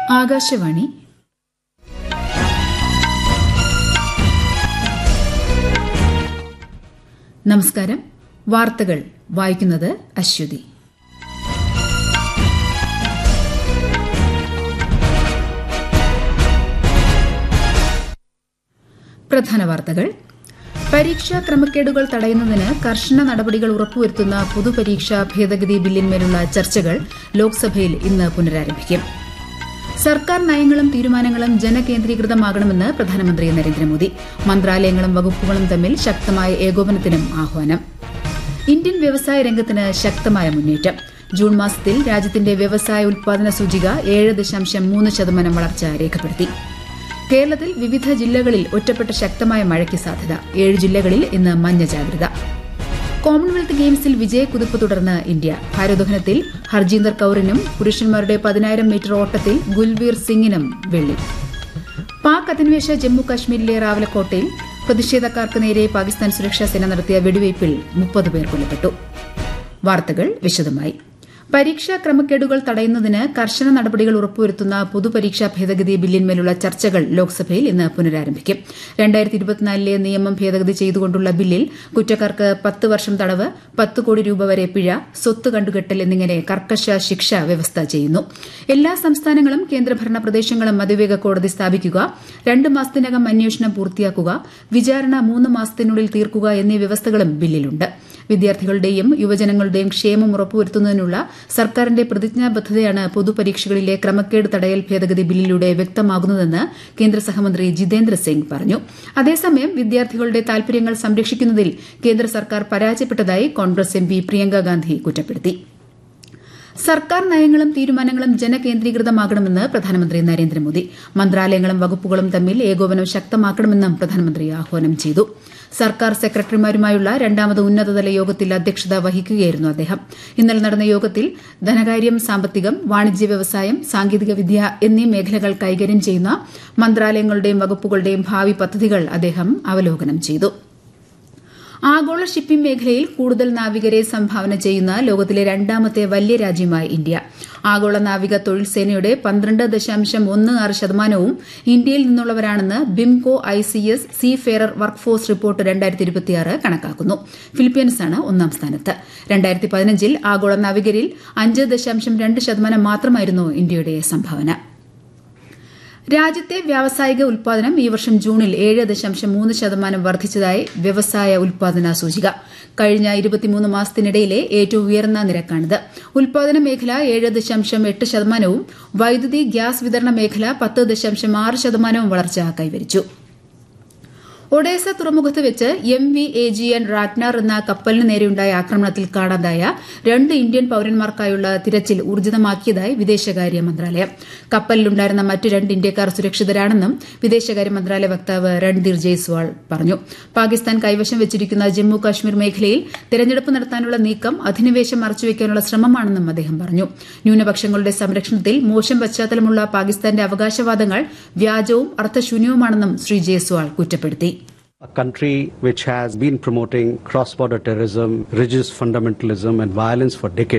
ആകാശവാണി നമസ്കാരം വാർത്തകൾ വായിക്കുന്നത് അശ്വതി പ്രധാന വാർത്തകൾ പരീക്ഷാ ക്രമക്കേടുകൾ തടയുന്നതിന് കർശന നടപടികൾ ഉറപ്പുവരുത്തുന്ന പൊതുപരീക്ഷാ ഭേദഗതി ബില്ലിന്മേലുള്ള ചർച്ചകൾ ലോക്സഭയിൽ ഇന്ന് പുനരാരംഭിക്കും സർക്കാർ നയങ്ങളും തീരുമാനങ്ങളും ജനകേന്ദ്രീകൃതമാകണമെന്ന് പ്രധാനമന്ത്രി നരേന്ദ്രമോദി മന്ത്രാലയങ്ങളും വകുപ്പുകളും തമ്മിൽ ശക്തമായ ഏകോപനത്തിനും ആഹ്വാനം ഇന്ത്യൻ വ്യവസായ രംഗത്തിന് ശക്തമായ മുന്നേറ്റം ജൂൺ മാസത്തിൽ രാജ്യത്തിന്റെ വ്യവസായ ഉൽപാദന സൂചിക ഏഴ് ദശാംശം മൂന്ന് ശതമാനം വളർച്ച രേഖപ്പെടുത്തി കേരളത്തിൽ വിവിധ ജില്ലകളിൽ ഒറ്റപ്പെട്ട ശക്തമായ മഴയ്ക്ക് സാധ്യത ഏഴ് ജില്ലകളിൽ ഇന്ന് മഞ്ഞ ജാഗ്രത കോമൺവെൽത്ത് ഗെയിംസിൽ വിജയക്കുതിപ്പ് തുടർന്ന് ഇന്ത്യ ഭാരോദ്വഹനത്തിൽ ഹർജീന്ദർ കൌറിനും പുരുഷന്മാരുടെ പതിനായിരം മീറ്റർ ഓട്ടത്തിൽ ഗുൽവീർ സിംഗിനും വെള്ളി പാക് അധിനിവേശ ജമ്മു കാശ്മീരിലെ റാവലക്കോട്ടയിൽ പ്രതിഷേധക്കാർക്ക് നേരെ പാകിസ്ഥാൻ സുരക്ഷാ സേന നടത്തിയ വെടിവയ്പിൽ മുപ്പത് പേർ കൊല്ലപ്പെട്ടു വാർത്തകൾ വിശദമായി പരീക്ഷാ ക്രമക്കേടുകൾ തടയുന്നതിന് കർശന നടപടികൾ ഉറപ്പുവരുത്തുന്ന പൊതുപരീക്ഷാ ഭേദഗതി ബില്ലിന്മേലുള്ള ചർച്ചകൾ ലോക്സഭയിൽ ഇന്ന് പുനരാരംഭിക്കും ലെ നിയമം ഭേദഗതി ചെയ്തുകൊണ്ടുള്ള ബില്ലിൽ കുറ്റക്കാർക്ക് പത്ത് വർഷം തടവ് പത്ത് കോടി രൂപ വരെ പിഴ സ്വത്ത് കണ്ടുകെട്ടൽ എന്നിങ്ങനെ കർക്കശ ശിക്ഷ വ്യവസ്ഥ ചെയ്യുന്നു എല്ലാ സംസ്ഥാനങ്ങളും കേന്ദ്രഭരണ പ്രദേശങ്ങളും അതിവേഗ കോടതി സ്ഥാപിക്കുക രണ്ട് മാസത്തിനകം അന്വേഷണം പൂർത്തിയാക്കുക വിചാരണ മൂന്ന് മാസത്തിനുള്ളിൽ തീർക്കുക എന്നീ വ്യവസ്ഥകളും ബില്ലിലുണ്ട് വിദ്യാർത്ഥികളുടെയും യുവജനങ്ങളുടെയും ക്ഷേമം ഉറപ്പുവരുത്തുന്നതിനുള്ള സർക്കാരിന്റെ പ്രതിജ്ഞാബദ്ധതയാണ് പൊതുപരീക്ഷകളിലെ ക്രമക്കേട് തടയൽ ഭേദഗതി ബില്ലിലൂടെ വ്യക്തമാകുന്നതെന്ന് കേന്ദ്ര സഹമന്ത്രി ജിതേന്ദ്ര സിംഗ് പറഞ്ഞു അതേസമയം വിദ്യാർത്ഥികളുടെ താൽപര്യങ്ങൾ സംരക്ഷിക്കുന്നതിൽ കേന്ദ്ര സർക്കാർ പരാജയപ്പെട്ടതായി കോൺഗ്രസ് എം പി പ്രിയങ്ക ഗാന്ധി കുറ്റപ്പെടുത്തി സർക്കാർ നയങ്ങളും തീരുമാനങ്ങളും ജനകേന്ദ്രീകൃതമാകണമെന്ന് പ്രധാനമന്ത്രി നരേന്ദ്രമോദി മന്ത്രാലയങ്ങളും വകുപ്പുകളും തമ്മിൽ ഏകോപനം ശക്തമാക്കണമെന്നും പ്രധാനമന്ത്രി ആഹ്വാനം ചെയ്തു സർക്കാർ സെക്രട്ടറിമാരുമായുള്ള രണ്ടാമത് ഉന്നതതല യോഗത്തിൽ അധ്യക്ഷത വഹിക്കുകയായിരുന്നു അദ്ദേഹം ഇന്നലെ നടന്ന യോഗത്തിൽ ധനകാര്യം സാമ്പത്തികം വാണിജ്യ വ്യവസായം സാങ്കേതികവിദ്യ എന്നീ മേഖലകൾ കൈകാര്യം ചെയ്യുന്ന മന്ത്രാലയങ്ങളുടെയും വകുപ്പുകളുടെയും ഭാവി പദ്ധതികൾ അദ്ദേഹം അവലോകനം ചെയ്തു ആഗോള ഷിപ്പിംഗ് മേഖലയിൽ കൂടുതൽ നാവികരെ സംഭാവന ചെയ്യുന്ന ലോകത്തിലെ രണ്ടാമത്തെ വലിയ രാജ്യമായി ഇന്ത്യ ആഗോള നാവിക തൊഴിൽ സേനയുടെ പന്ത്രണ്ട് ദശാംശം ഒന്ന് ആറ് ശതമാനവും ഇന്ത്യയിൽ നിന്നുള്ളവരാണെന്ന് BIMCO I C S seafarer workforce report രണ്ടായിരത്തി ഇരുപത്തിയാറ് കണക്കാക്കുന്നു ഫിലിപ്പീൻസാണ് ഒന്നാം സ്ഥാനത്ത് രണ്ടായിരത്തി പതിനഞ്ചിൽ ആഗോള നാവികരിൽ അഞ്ച് ദശാംശം രണ്ട് ശതമാനം മാത്രമായിരുന്നു ഇന്ത്യയുടെ സംഭാവന രാജ്യത്തെ വ്യാവസായിക ഉൽപാദനം ഈ വർഷം ജൂണിൽ ഏഴ് ദശാംശം മൂന്ന് ശതമാനം വർദ്ധിച്ചതായി വ്യവസായ ഉൽപാദന സൂചിക കഴിഞ്ഞ ഇരുപത്തിമൂന്ന് മാസത്തിനിടയിലെ ഏറ്റവും ഉയർന്ന നിരക്കാണിത് ഉൽപാദന മേഖല ഏഴ് ദശാംശം എട്ട് ശതമാനവും വൈദ്യുതി ഗ്യാസ് വിതരണ മേഖല പത്ത് ദശാംശം ആറ് ശതമാനവും വളർച്ച കൈവരിച്ചു ഒഡേസ തുറമുഖത്ത് വെച്ച് M V A G N റാറ്റ്നാർ എന്ന കപ്പലിന് നേരെയുണ്ടായ ആക്രമണത്തിൽ കാണാതായ രണ്ട് ഇന്ത്യൻ പൌരന്മാർക്കായുള്ള തിരച്ചിൽ ഊർജിതമാക്കിയതായി വിദേശകാര്യ മന്ത്രാലയം കപ്പലിലുണ്ടായിരുന്ന മറ്റ് രണ്ട് ഇന്ത്യക്കാർ സുരക്ഷിതരാണെന്നും വിദേശകാര്യ മന്ത്രാലയ വക്താവ് രൺധീർ ജയ്സ്വാൾ പറഞ്ഞു പാകിസ്ഥാൻ കൈവശം വെച്ചിരിക്കുന്ന ജമ്മു കാശ്മീർ മേഖലയിൽ തെരഞ്ഞെടുപ്പ് നടത്താനുള്ള നീക്കം അധിനിവേശം മറച്ചുവെക്കാനുള്ള ശ്രമമാണെന്നും അദ്ദേഹം പറഞ്ഞു ന്യൂനപക്ഷങ്ങളുടെ സംരക്ഷണത്തിൽ മോശം പശ്ചാത്തലമുള്ള പാകിസ്ഥാന്റെ അവകാശവാദങ്ങൾ വ്യാജവും അർത്ഥശൂന്യവുമാണെന്നും ശ്രീ ജയ്സ്വാൾ കുറ്റപ്പെടുത്തി A country which has been promoting cross border terrorism, religious fundamentalism, and violence for decades.